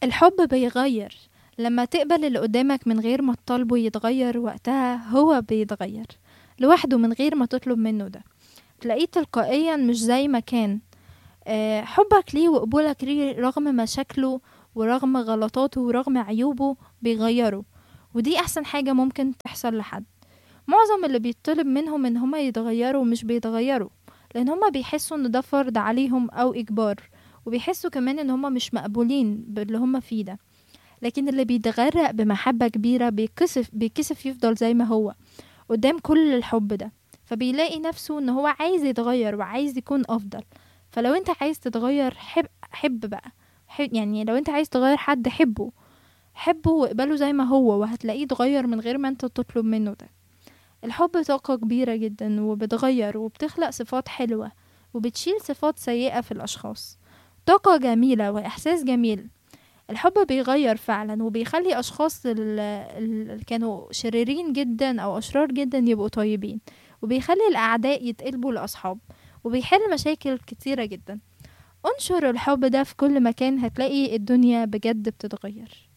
الحب بيغير لما تقبل اللي قدامك من غير ما تطالبه يتغير وقتها هو بيتغير لوحده من غير ما تطلب منه ده تلاقيه تلقائيا مش زي ما كان آه، حبك ليه وقبولك ليه رغم مشاكله ورغم غلطاته ورغم عيوبه بيغيره ودي احسن حاجة ممكن تحصل لحد معظم اللي بيطلب منهم ان هما يتغيروا مش بيتغيروا لان هما بيحسوا ان ده فرض عليهم او اجبار وبيحسوا كمان ان هما مش مقبولين باللي هما فيه ده لكن اللي بيتغرق بمحبة كبيرة بيكسف بيكسف يفضل زي ما هو قدام كل الحب ده فبيلاقي نفسه ان هو عايز يتغير وعايز يكون افضل فلو انت عايز تتغير حب حب بقى حب يعني لو انت عايز تغير حد حبه حبه واقبله زي ما هو وهتلاقيه اتغير من غير ما انت تطلب منه ده الحب طاقة كبيرة جدا وبتغير وبتخلق صفات حلوة وبتشيل صفات سيئة في الأشخاص طاقة جميلة وإحساس جميل الحب بيغير فعلا وبيخلي أشخاص اللي كانوا شريرين جدا أو أشرار جدا يبقوا طيبين وبيخلي الأعداء يتقلبوا لأصحاب وبيحل مشاكل كتيرة جدا انشر الحب ده في كل مكان هتلاقي الدنيا بجد بتتغير